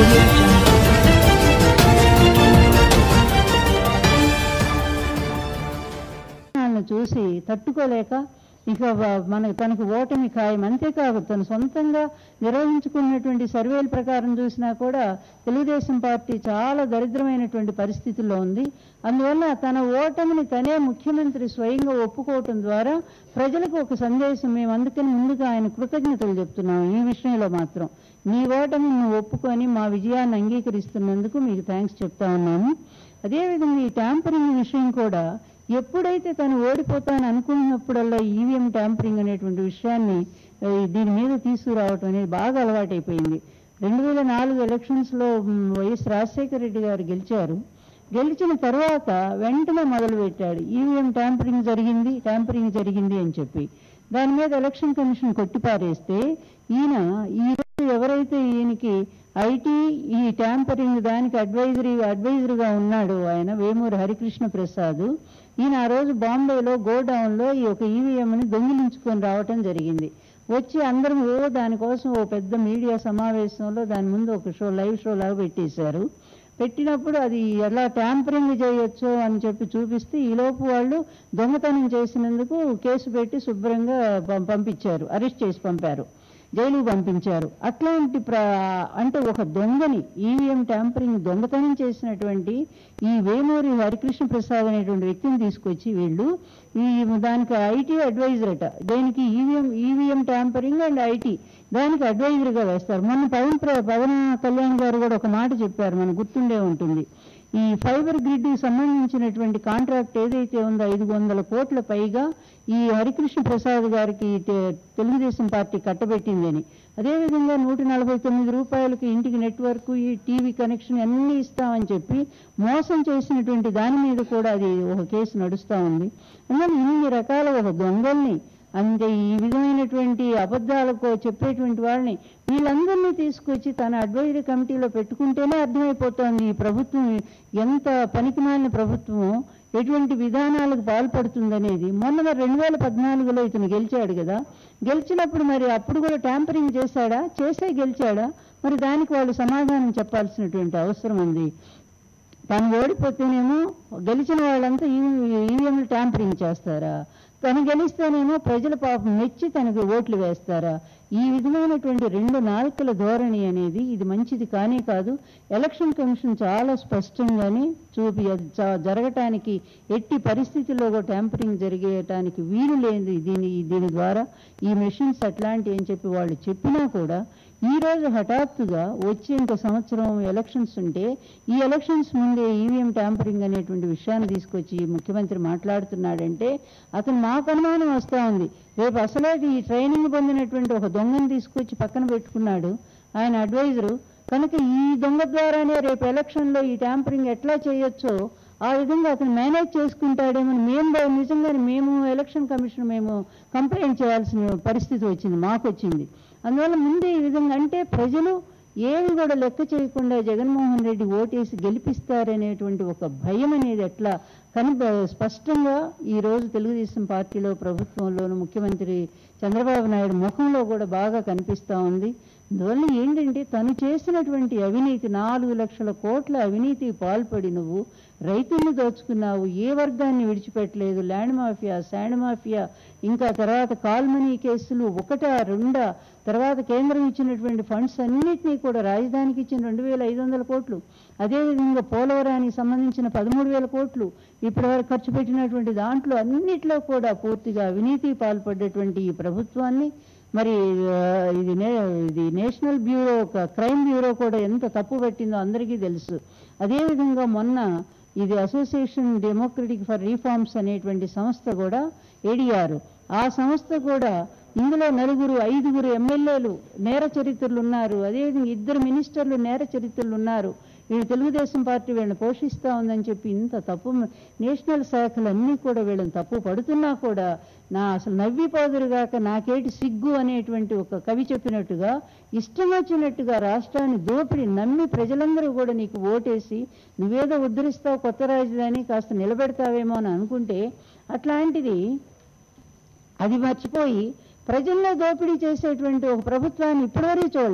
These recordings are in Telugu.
audio jungle. వాళ్ళని చూసి తట్టుకోలేక ఇక వ- మన తనకు ఓటమి ఖాయం అంతేకాదు తను సొంతంగా నిర్వహించుకున్నటువంటి సర్వేల ప్రకారం చూసినా కూడా తెలుగుదేశం పార్టీ చాలా దరిద్రమైనటువంటి పరిస్థితుల్లో ఉంది అందువల్ల తన ఓటమిని తనే ముఖ్యమంత్రి స్వయంగా ఒప్పుకోవటం ద్వారా ప్రజలకు ఒక సందేశం మేము అందుకని ముందుగా ఆయన కృతజ్ఞతలు చెప్తున్నాం ఈ విషయంలో మాత్రం నీ ఓటమి నువ్వు ఒప్పుకొని మా విజయాన్ని అంగీకరిస్తున్నందుకు మీకు థ్యాంక్స్ చెప్తా ఉన్నాము అదేవిధంగా ఈ ట్యాంపరింగ్ విషయం కూడా ఎప్పుడైతే తను ఓడిపోతాను అనుకున్నప్పుడల్లా ఈవీఎం ట్యాంపరింగ్ అనేటువంటి విషయాన్ని ఆ, దీని మీద తీసుకురావటం అనేది బాగా అలవాటైపోయింది రెండు వేల నాలుగు ఎలక్షన్స్లో మ్, వైఎస్ రాజశేఖర రెడ్డి గారు గెలిచారు గెలిచిన తర్వాత వెంటనే మొదలుపెట్టాడు ఈవీఎం ట్యాంపరింగ్ జరిగింది ట్యాంపరింగ్ జరిగింది అని చెప్పి దాని మీద ఎలక్షన్ కమిషన్ కొట్టిపారేస్తే ఈయన ఈ రోజు ఎవరైతే ఈయనకి ఐటీ ఈ ట్యాంపరింగ్ దానికి అడ్వైజరీ అడ్వైజర్గా ఉన్నాడు ఆయన వేమూరి హరికృష్ణ ప్రసాద్ ఈయన ఆ రోజు బాంబేలో గోడౌన్లో ఈ యొక్క ఈవీఎంని దొంగిలించుకొని రావటం జరిగింది వచ్చి అందరం ఓ దానికోసం ఓ పెద్ద మీడియా సమావేశంలో దాని ముందు ఒక షో లైవ్ షో లాగా పెట్టేశారు పెట్టినప్పుడు అది ఎలా ట్యాంపరింగ్ చేయొచ్చు అని చెప్పి చూపిస్తే ఈలోపు వాళ్ళు దొంగతనం చేసినందుకు కేసు పెట్టి శుభ్రంగా పం- పంపించారు అరెస్ట్ చేసి పంపారు జైలుకు పంపించారు అట్లాంటి ప్ర అంటే ఒక దొంగని ఈవీఎం ట్యాంపరింగ్ దొంగతనం చేసినటువంటి ఈ వేమూరి హరికృష్ణ ప్రసాద్ అనేటువంటి వ్యక్తిని తీసుకొచ్చి వీళ్ళు ఈ దానికి ఐటీ అడ్వైజర్ అట దేనికి EVM EVM tampering and IT దానికి అడ్వైజర్గా వేస్తారు మొన్న పవన్ ప్ర- పవన్ కళ్యాణ్ గారు కూడా ఒక మాట చెప్పారు మనకు గుర్తుండే ఉంటుంది ఈ ఫైబర్ గ్రిడ్ సంబంధించినటువంటి కాంట్రాక్ట్ ఏదైతే ఉందో ఐదు వందల కోట్ల పైగా ఈ హరికృష్ణ ప్రసాద్ గారికి తె- తెలుగుదేశం పార్టీ కట్టబెట్టిందని అదేవిధంగా నూట నలభై తొమ్మిది రూపాయలకి ఇంటికి నెట్వర్క్ ఈ టీవీ కనెక్షన్ అన్నీ ఇస్తామని చెప్పి మోసం చేసినటువంటి దాని మీద కూడా అది ఒక కేసు నడుస్తూ ఉంది అందువల్ల ఇన్ని రకాల ఒక దొంగల్ని అంటే ఈ విధమైనటువంటి అబద్ధాలకు చెప్పేటువంటి వాళ్ళని వీళ్ళందరినీ తీసుకొచ్చి తన అడ్వైజరీ కమిటీలో పెట్టుకుంటేనే అర్థమైపోతోంది ఈ ప్రభుత్వం ఎంత పనికిమాలిన ప్రభుత్వమో ఎటువంటి విధానాలకు పాల్పడుతుందనేది మొన్న మరి రెండు వేల పద్నాలుగులో ఇతను గెలిచాడు కదా గెలిచినప్పుడు మరి అప్పుడు కూడా ట్యాంపరింగ్ చేశాడా చేసే గెలిచాడా మరి దానికి వాళ్ళు సమాధానం చెప్పాల్సినటువంటి అవసరం ఉంది తను ఓడిపోతేనేమో గెలిచిన వాళ్ళంతా ఈవీఎంలు ట్యాంపరింగ్ చేస్తారా తను గెలిస్తేనేమో ప్రజల పాపం మెచ్చి తనకు ఓట్లు వేస్తారా ఈ విధమైనటువంటి రెండు నాలుకల ధోరణి అనేది ఇది మంచిది కానీ కాదు ఎలక్షన్ కమిషన్ చాలా స్పష్టంగానే చూపి అది చ- జరగటానికి ఎట్టి పరిస్థితుల్లో కూడా ట్యాంపరింగ్ జరిగేయటానికి వీలు లేదు దీని దీని ద్వారా ఈ మెషిన్స్ అట్లాంటివి అని చెప్పి వాళ్ళు చెప్పినా కూడా ఈ రోజు హఠాత్తుగా వచ్చే ఇంకో సంవత్సరం ఎలక్షన్స్ ఉంటే ఈ ఎలక్షన్స్ ముందే ఈవీఎం ట్యాంపరింగ్ అనేటువంటి విషయాన్ని తీసుకొచ్చి ముఖ్యమంత్రి మాట్లాడుతున్నాడంటే అతను మాకు అనుమానం వస్తూ ఉంది రేపు అసలే ఈ ట్రైనింగ్ పొందినటువంటి ఒక దొంగను తీసుకొచ్చి పక్కన పెట్టుకున్నాడు ఆయన అడ్వైజరు కనుక ఈ దొంగ ద్వారానే రేపు ఎలక్షన్లో ఈ ట్యాంపరింగ్ ఎట్లా చేయొచ్చో ఆ విధంగా అతను మేనేజ్ చేసుకుంటాడేమో మేము బ- నిజంగానే మేము ఎలక్షన్ కమిషన్ మేము కంప్లైంట్ చేయాల్సిన పరిస్థితి వచ్చింది మాకు వచ్చింది అందువల్ల ముందే ఈ విధంగా అంటే ప్రజలు ఏమి కూడా లెక్క చేయకుండా జగన్మోహన్ రెడ్డి ఓటేసి గెలిపిస్తారనేటువంటి ఒక భయం అనేది ఎట్లా కని స్పష్టంగా ఈ రోజు తెలుగుదేశం పార్టీలో ప్రభుత్వంలోను ముఖ్యమంత్రి చంద్రబాబు నాయుడు ముఖంలో కూడా బాగా కనిపిస్తా ఉంది అందువల్ల ఏంటంటే తను చేసినటువంటి అవినీతి నాలుగు లక్షల కోట్ల అవినీతి పాల్పడి నువ్వు రైతుల్ని దోచుకున్నావు ఏ వర్గాన్ని విడిచిపెట్టలేదు ల్యాండ్ మాఫియా శాండ్ మాఫియా ఇంకా తర్వాత కాల్మనీ కేసులు ఒకటా రెండా తర్వాత కేంద్రం ఇచ్చినటువంటి ఫండ్స్ అన్నిటినీ కూడా రాజధానికి ఇచ్చిన రెండు వేల ఐదు వందల కోట్లు అదేవిధంగా పోలవరానికి సంబంధించిన పదమూడు వేల కోట్లు ఇప్పటివరకు ఖర్చు పెట్టినటువంటి దాంట్లో అన్నిట్లో కూడా పూర్తిగా అవినీతి పాల్పడ్డటువంటి ఈ ప్రభుత్వాన్ని మరి ఆ, ఇది నే ఇది నేషనల్ బ్యూరో ఒక క్రైమ్ బ్యూరో కూడా ఎంత తప్పు పెట్టిందో అందరికీ తెలుసు అదేవిధంగా మొన్న ఇది అసోసియేషన్ డెమోక్రటిక్ ఫర్ రీఫార్మ్స్ అనేటువంటి సంస్థ కూడా ఏడిఆర్ ఆ సంస్థ కూడా ఇందులో నలుగురు ఐదుగురు ఎమ్మెల్యేలు నేర చరిత్రలు ఉన్నారు అదేవిధంగా ఇద్దరు మినిస్టర్లు నేర చరిత్రలు ఉన్నారు వీళ్ళు తెలుగుదేశం పార్టీ వీళ్ళని పోషిస్తా ఉందని చెప్పి ఇంత తప్పు నేషనల్ శాఖలన్నీ కూడా వీళ్ళని తప్పు పడుతున్నా కూడా నా అసలు నవ్విపోదురుగాక నాకేటి సిగ్గు అనేటువంటి ఒక కవి చెప్పినట్టుగా ఇష్టం వచ్చినట్టుగా రాష్ట్రాన్ని దోపిడి నమ్మి ప్రజలందరూ కూడా నీకు ఓటేసి నువ్వేదో ఉద్ధరిస్తావు కొత్త రాజధాని కాస్త నిలబెడతావేమో అని అనుకుంటే అట్లాంటిది అది మర్చిపోయి ప్రజల్లో దోపిడీ చేసేటువంటి ఒక ప్రభుత్వాన్ని ఇప్పటివరకు చూడాల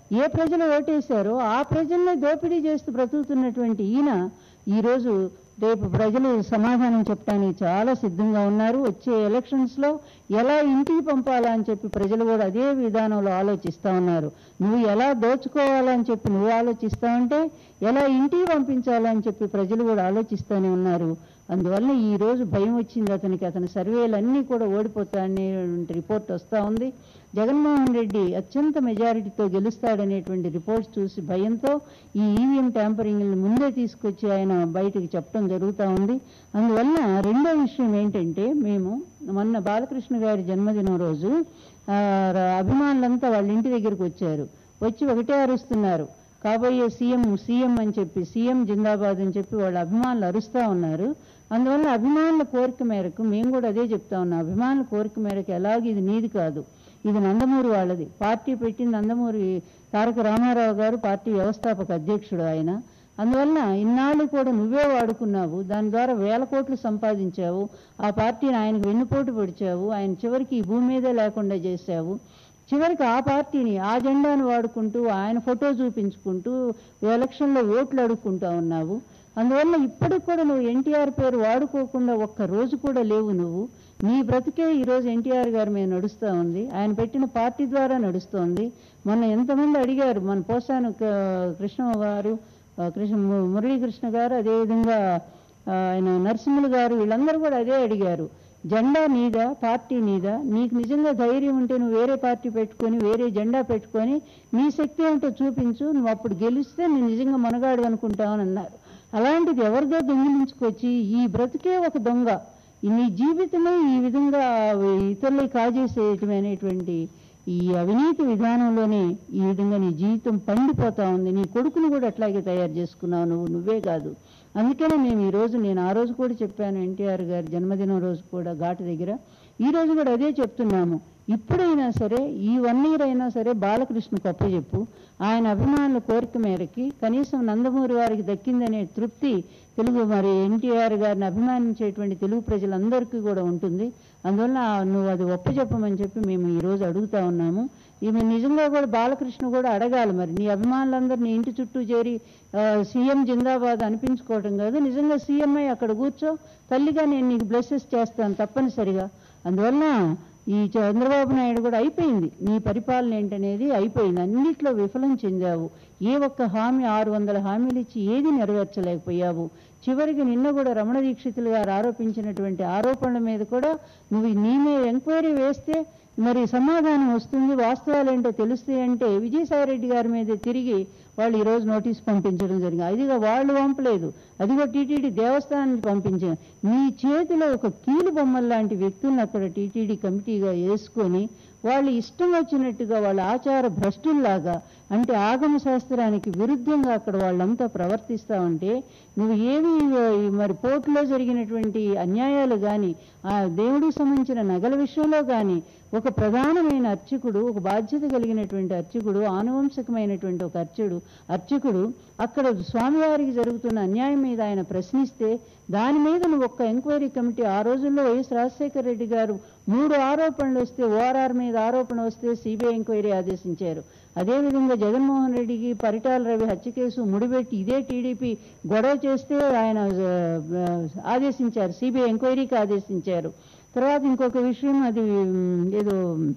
ఏ ప్రజలు ఓటేశారో ఆ ప్రజల్ని దోపిడీ చేస్తూ బ్రతుకుతున్నటువంటి ఈయన ఈరోజు రేపు ప్రజలు సమాధానం చెప్పడానికి చాలా సిద్ధంగా ఉన్నారు వచ్చే ఎలక్షన్స్లో ఎలా ఇంటికి పంపాలా అని చెప్పి ప్రజలు కూడా అదే విధానంలో ఆలోచిస్తూ ఉన్నారు నువ్వు ఎలా దోచుకోవాలని చెప్పి నువ్వు ఆలోచిస్తా ఉంటే ఎలా ఇంటికి పంపించాలని చెప్పి ప్రజలు కూడా ఆలోచిస్తూనే ఉన్నారు అందువల్ల ఈ రోజు భయం వచ్చింది అతనికి అతని సర్వేలన్నీ కూడా ఓడిపోతాడనేటువంటి రిపోర్ట్ వస్తూ ఉంది జగన్మోహన్ రెడ్డి అత్యంత మెజారిటీతో గెలుస్తాడనేటువంటి రిపోర్ట్స్ చూసి భయంతో ఈ ఈవీఎం ట్యాంపరింగ్ ముందే తీసుకొచ్చి ఆయన బయటికి చెప్పడం జరుగుతూ ఉంది అందువల్ల రెండో విషయం ఏంటంటే మేము మొన్న బాలకృష్ణ గారి జన్మదినం రోజు ఆ, ర- అభిమానులంతా వాళ్ళ ఇంటి దగ్గరికి వచ్చారు వచ్చి ఒకటే అరుస్తున్నారు కాబోయే సీఎం సీఎం అని చెప్పి సీఎం జిందాబాద్ అని చెప్పి వాళ్ళ అభిమానులు అరుస్తూ ఉన్నారు అందువల్ల అభిమానుల కోరిక మేరకు మేము కూడా అదే చెప్తా ఉన్నాం అభిమానుల కోరిక మేరకు ఎలాగ ఇది నీది కాదు ఇది నందమూరి వాళ్ళది పార్టీ పెట్టింది నందమూరి తారక రామారావు గారు పార్టీ వ్యవస్థాపక అధ్యక్షుడు ఆయన అందువలన ఇన్నాళ్ళు కూడా నువ్వే వాడుకున్నావు దాని ద్వారా వేల కోట్లు సంపాదించావు ఆ పార్టీని ఆయనకు వెన్నుపోటు పొడిచావు ఆయన చివరికి ఈ భూమి మీదే లేకుండా చేశావు చివరికి ఆ పార్టీని ఆ జెండాను వాడుకుంటూ ఆయన ఫోటో చూపించుకుంటూ ఎలక్షన్లో ఓట్లు అడుక్కుంటా ఉన్నావు అందువల్ల ఇప్పటికి కూడా నువ్వు ఎన్టీఆర్ పేరు వాడుకోకుండా ఒక్క రోజు కూడా లేవు నువ్వు నీ బ్రతికే ఈరోజు ఎన్టీఆర్ గారి మీద నడుస్తూ ఉంది ఆయన పెట్టిన పార్టీ ద్వారా నడుస్తోంది మొన్న ఎంతమంది అడిగారు మన పోసాను క- కృష్ణ గారు ఆ, కృష్ణ ము- మురళీకృష్ణ గారు అదేవిధంగా ఆ, ఆయన నరసింహులు గారు వీళ్ళందరూ కూడా అదే అడిగారు జెండా నీదా పార్టీ నీదా నీకు నిజంగా ధైర్యం ఉంటే నువ్వు వేరే పార్టీ పెట్టుకొని వేరే జెండా పెట్టుకొని నీ శక్తి ఏంటో చూపించు నువ్వు అప్పుడు గెలిస్తే నేను నిజంగా మనగాడు అనుకుంటావని అన్నారు అలాంటిది ఎవరిదో దొంగిలించుకొచ్చి ఈ బ్రతికే ఒక దొంగ ఈ నీ జీవితమే ఈ విధంగా ఇతరులు కాజేసేయటమైనటువంటి ఈ అవినీతి విధానంలోనే ఈ విధంగా నీ జీవితం పండిపోతా ఉంది నీ కొడుకును కూడా అట్లాగే తయారు చేసుకున్నావు నువ్వు నువ్వే కాదు అందుకనే మేము ఈ రోజు నేను ఆ రోజు కూడా చెప్పాను ఎన్టీఆర్ గారి జన్మదినం రోజు కూడా ఘాటు దగ్గర ఈ రోజు కూడా అదే చెప్తున్నాము ఇప్పుడైనా సరే ఈ వన్ ఇయర్ అయినా సరే బాలకృష్ణకు అప్పచెప్పు ఆయన అభిమానుల కోరిక మేరకి కనీసం నందమూరి వారికి దక్కిందనే తృప్తి తెలుగు మరి ఎన్టీఆర్ గారిని అభిమానించేటువంటి తెలుగు ప్రజలందరికీ కూడా ఉంటుంది అందువల్ల నువ్వు అది ఒప్పచెప్పమని చెప్పి మేము ఈ రోజు అడుగుతా ఉన్నాము ఈమె నిజంగా కూడా బాలకృష్ణ కూడా అడగాలి మరి నీ అభిమానులందరూ నీ ఇంటి చుట్టూ చేరి ఆ, సీఎం జిందాబాద్ అనిపించుకోవటం కాదు నిజంగా సీఎం అయి అక్కడ కూర్చో తల్లిగా నేను నీకు బ్లెస్సెస్ చేస్తాను తప్పనిసరిగా అందువల్ల ఈ చంద్రబాబు నాయుడు కూడా అయిపోయింది నీ పరిపాలన ఏంటనేది అయిపోయింది అన్నిట్లో విఫలం చెందావు ఏ ఒక్క హామీ ఆరు వందల హామీలు ఇచ్చి ఏది నెరవేర్చలేకపోయావు చివరికి నిన్న కూడా రమణ దీక్షితులు గారు ఆరోపించినటువంటి ఆరోపణల మీద కూడా నువ్వు నీ మీద ఎంక్వైరీ వేస్తే మరి సమాధానం వస్తుంది వాస్తవాలు ఏంటో తెలుస్తాయి అంటే విజయసాయిరెడ్డి గారి మీద తిరిగి వాళ్ళు ఈ రోజు నోటీస్ పంపించడం జరిగింది అదిగా వాళ్ళు పంపలేదు అదిగో టీటీడీ దేవస్థానానికి పంపించారు నీ చేతిలో ఒక కీలు బొమ్మల లాంటి వ్యక్తులను అక్కడ టీటీడీ కమిటీగా వేసుకొని వాళ్ళు ఇష్టం వచ్చినట్టుగా వాళ్ళ ఆచార భ్రష్టుల్లాగా అంటే ఆగమ శాస్త్రానికి విరుద్ధంగా అక్కడ వాళ్ళంతా ప్రవర్తిస్తా ఉంటే నువ్వు ఏవి ఈ మరి పోర్టులో జరిగినటువంటి అన్యాయాలు కానీ ఆ దేవుడికి సంబంధించిన నగల విషయంలో కానీ ఒక ప్రధానమైన అర్చకుడు ఒక బాధ్యత కలిగినటువంటి అర్చకుడు ఆనువంశకమైనటువంటి ఒక అర్చుడు అర్చకుడు అక్కడ స్వామివారికి జరుగుతున్న అన్యాయం మీద ఆయన ప్రశ్నిస్తే దాని మీద నువ్వు ఒక్క ఎంక్వైరీ కమిటీ ఆ రోజుల్లో వైఎస్ రాజశేఖర రెడ్డి గారు మూడు ఆరోపణలు వస్తే ఓఆర్ఆర్ మీద ఆరోపణ వస్తే సిబిఐ ఎంక్వైరీ ఆదేశించారు అదేవిధంగా జగన్మోహన్ రెడ్డికి పరిటాల రవి హత్య కేసు ముడిపెట్టి ఇదే టీడీపీ గొడవ చేస్తే ఆయన ఆ, ఆ, ఆదేశించారు సిబిఐ ఎంక్వైరీకి ఆదేశించారు తర్వాత ఇంకొక విషయం అది ఉమ్, ఏదో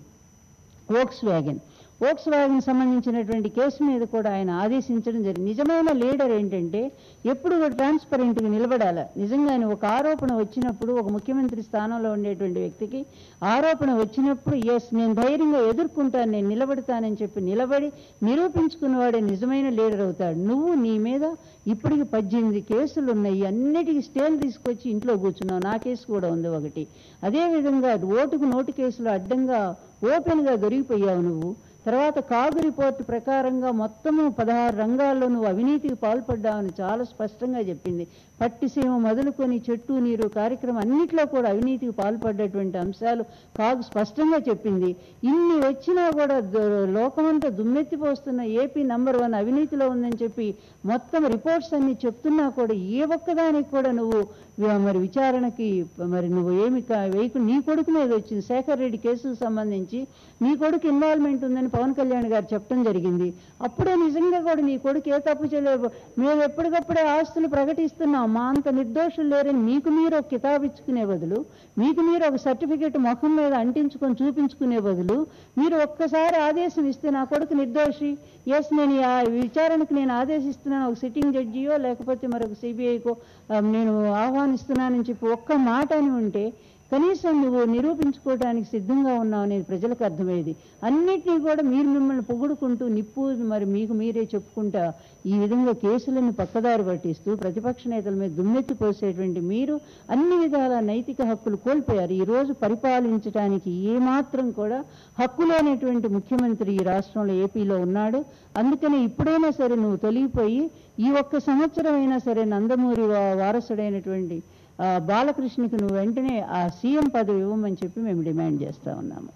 వోక్స్ వ్యాగన్ వోక్స్ వ్యాగన్ సంబంధించినటువంటి కేసు మీద కూడా ఆయన ఆదేశించడం జరిగింది నిజమైన లీడర్ ఏంటంటే ఎప్పుడు కూడా ట్రాన్స్పరెంట్గా నిలబడాలి నిజంగానే ఒక ఆరోపణ వచ్చినప్పుడు ఒక ముఖ్యమంత్రి స్థానంలో ఉండేటువంటి వ్యక్తికి ఆరోపణ వచ్చినప్పుడు ఎస్ నేను ధైర్యంగా ఎదుర్కొంటాను నేను నిలబడతానని చెప్పి నిలబడి నిరూపించుకున్నవాడే నిజమైన లీడర్ అవుతాడు నువ్వు నీ మీద ఇప్పటికి పద్దెనిమిది కేసులు ఉన్నాయి అన్నిటికీ స్టేలు తీసుకొచ్చి ఇంట్లో కూర్చున్నావు నా కేసు కూడా ఉంది ఒకటి అదేవిధంగా ఓటుకు నోటు కేసులో అడ్డంగా ఓపెన్గా దొరికిపోయావు నువ్వు తర్వాత కాగు రిపోర్టు ప్రకారంగా మొత్తము పదహారు రంగాల్లో నువ్వు అవినీతికి పాల్పడ్డావని చాలా స్పష్టంగా చెప్పింది పట్టిసీమ మొదలుకొని చెట్టు నీరు కార్యక్రమం అన్నిట్లో కూడా అవినీతికి పాల్పడ్డటువంటి అంశాలు కాగు స్పష్టంగా చెప్పింది ఇన్ని వచ్చినా కూడా ద- లోకమంతా దుమ్మెత్తిపోస్తున్న ఏపీ నంబర్ వన్ అవినీతిలో ఉందని చెప్పి మొత్తం రిపోర్ట్స్ అన్ని చెప్తున్నా కూడా ఏ ఒక్కదానికి కూడా నువ్వు వి- మరి విచారణకి మరి నువ్వు ఏమి కా- వేయకు నీ కొడుకు మీద వచ్చింది శేఖర్ రెడ్డి కేసుకు సంబంధించి నీ కొడుకు ఇన్వాల్వ్మెంట్ ఉందని పవన్ కళ్యాణ్ గారు చెప్పడం జరిగింది అప్పుడే నిజంగా కూడా నీ కొడుకు ఏ తప్పు చేయలేదు మేము ఎప్పటికప్పుడే ఆస్తులు ప్రకటిస్తున్నాం మా అంత నిర్దోషులు లేరని మీకు మీరు ఒక కితాబు ఇచ్చుకునే బదులు మీకు మీరు ఒక సర్టిఫికెట్ ముఖం మీద అంటించుకొని చూపించుకునే బదులు మీరు ఒక్కసారి ఆదేశం ఇస్తే నా కొడుకు నిర్దోషి ఎస్ నేను ఈ ఆ విచారణకు నేను ఆదేశిస్తున్నాను ఒక సిట్టింగ్ జడ్జియో లేకపోతే మరొక సిబిఐకో నేను ఆహ్వానిస్తున్నానని చెప్పి ఒక్క మాట అని ఉంటే కనీసం నువ్వు నిరూపించుకోవడానికి సిద్ధంగా ఉన్నావు అనేది ప్రజలకు అర్థమయ్యేది అన్నిటినీ కూడా మీరు మిమ్మల్ని పొగుడుకుంటూ నిప్పు మరి మీకు మీరే చెప్పుకుంటా ఈ విధంగా కేసులను పక్కదారి పట్టిస్తూ ప్రతిపక్ష నేతల మీద దుమ్మెత్తి పోసేటువంటి మీరు అన్ని విధాల నైతిక హక్కులు కోల్పోయారు ఈ రోజు పరిపాలించడానికి ఏమాత్రం కూడా హక్కు లేనటువంటి ముఖ్యమంత్రి ఈ రాష్ట్రంలో ఏపీలో ఉన్నాడు అందుకని ఇప్పుడైనా సరే నువ్వు తొలగిపోయి ఈ ఒక్క సంవత్సరం అయినా సరే నందమూరి వా- వారసుడైనటువంటి ఆ, బాలకృష్ణకి నువ్వు వెంటనే ఆ సీఎం పదవి ఇవ్వమని చెప్పి మేము డిమాండ్ చేస్తా ఉన్నాము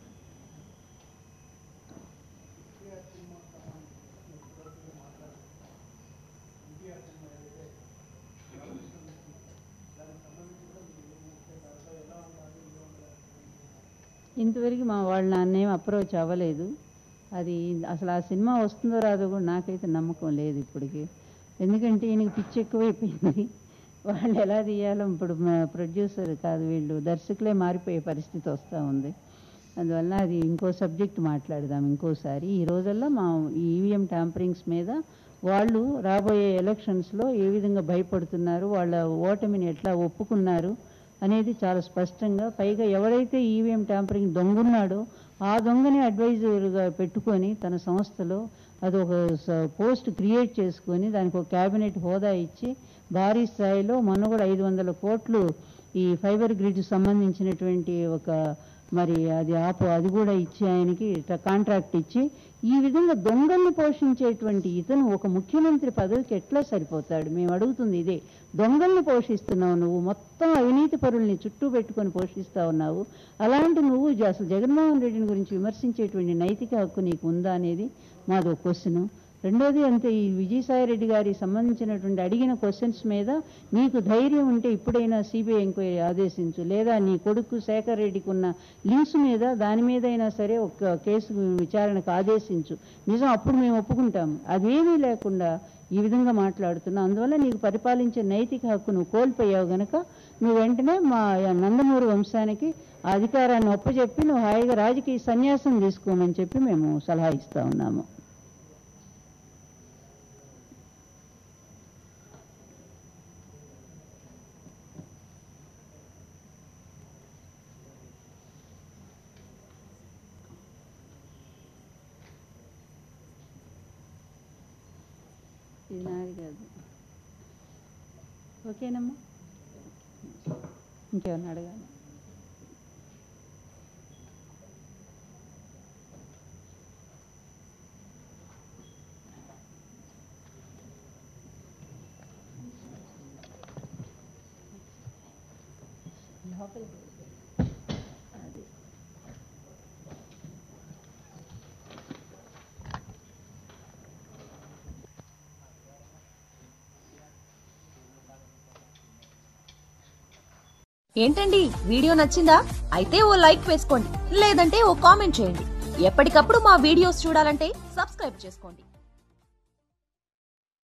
ఇంతవరకు మా వాళ్ళ నాన్నేం అప్రోచ్ అవ్వలేదు అది అసలు ఆ సినిమా వస్తుందో రాదో కూడా నాకైతే నమ్మకం లేదు ఇప్పటికి ఎందుకంటే ఈయనకి పిచ్చి ఎక్కువైపోయింది వాళ్ళు ఎలా తీయాలో ఇప్పుడు ప్రొడ్యూసర్ కాదు వీళ్ళు దర్శకులే మారిపోయే పరిస్థితి వస్తూ ఉంది అందువల్ల అది ఇంకో సబ్జెక్ట్ మాట్లాడదాం ఇంకోసారి ఈ రోజుల్లో మా ఈ ఈవీఎం ట్యాంపరింగ్స్ మీద వాళ్ళు రాబోయే ఎలక్షన్స్లో ఏ విధంగా భయపడుతున్నారు వాళ్ళ ఓటమిని ఎట్లా ఒప్పుకున్నారు అనేది చాలా స్పష్టంగా పైగా ఎవరైతే ఈవీఎం ట్యాంపరింగ్ దొంగున్నాడో ఆ దొంగని అడ్వైజర్గా పెట్టుకొని తన సంస్థలో అది ఒక పోస్ట్ క్రియేట్ చేసుకొని దానికి ఒక క్యాబినెట్ హోదా ఇచ్చి భారీ స్థాయిలో మొన్న కూడా ఐదు వందల కోట్లు ఈ ఫైబర్ గ్రిడ్ సంబంధించినటువంటి ఒక మరి అది ఆపు అది కూడా ఇచ్చి ఆయనకి ఇట్లా కాంట్రాక్ట్ ఇచ్చి ఈ విధంగా దొంగల్ని పోషించేటువంటి ఇతను ఒక ముఖ్యమంత్రి పదవికి ఎట్లా సరిపోతాడు మేము అడుగుతుంది ఇదే దొంగల్ని పోషిస్తున్నావు నువ్వు మొత్తం అవినీతి పరుల్ని చుట్టూ పెట్టుకొని పోషిస్తా ఉన్నావు అలాంటి నువ్వు జ- అసలు జగన్మోహన్ రెడ్డిని గురించి విమర్శించేటువంటి నైతిక హక్కు నీకు ఉందా అనేది మాది ఒక క్వశ్చన్ రెండోది అంతే ఈ విజయసాయి రెడ్డి గారికి సంబంధించినటువంటి అడిగిన క్వశ్చన్స్ మీద నీకు ధైర్యం ఉంటే ఇప్పుడైనా సిబిఐ ఎంక్వైరీ ఆదేశించు లేదా నీ కొడుకు శేఖర్ రెడ్డికి ఉన్న లింక్స్ మీద దాని మీద అయినా సరే ఒక కేసు విచారణకు ఆదేశించు నిజం అప్పుడు మేము ఒప్పుకుంటాము అదేమీ లేకుండా ఈ విధంగా మాట్లాడుతున్నావు అందువల్ల నీకు పరిపాలించే నైతిక హక్కు నువ్వు కోల్పోయావు గనక నువ్వు వెంటనే మా నందమూరి వంశానికి ఆ అధికారాన్ని ఒప్పచెప్పి నువ్వు హాయిగా రాజకీయ సన్యాసం తీసుకోమని చెప్పి మేము సలహా ఇస్తా ఉన్నాము ఇది నాది కాదు ఓకేనమ్మా ఇంకేమన్నా అడగాలి లోపలికి అది ఏంటండి వీడియో నచ్చిందా అయితే ఓ లైక్ వేసుకోండి లేదంటే ఓ కామెంట్ చేయండి ఎప్పటికప్పుడు మా వీడియోస్ చూడాలంటే సబ్స్క్రైబ్ చేసుకోండి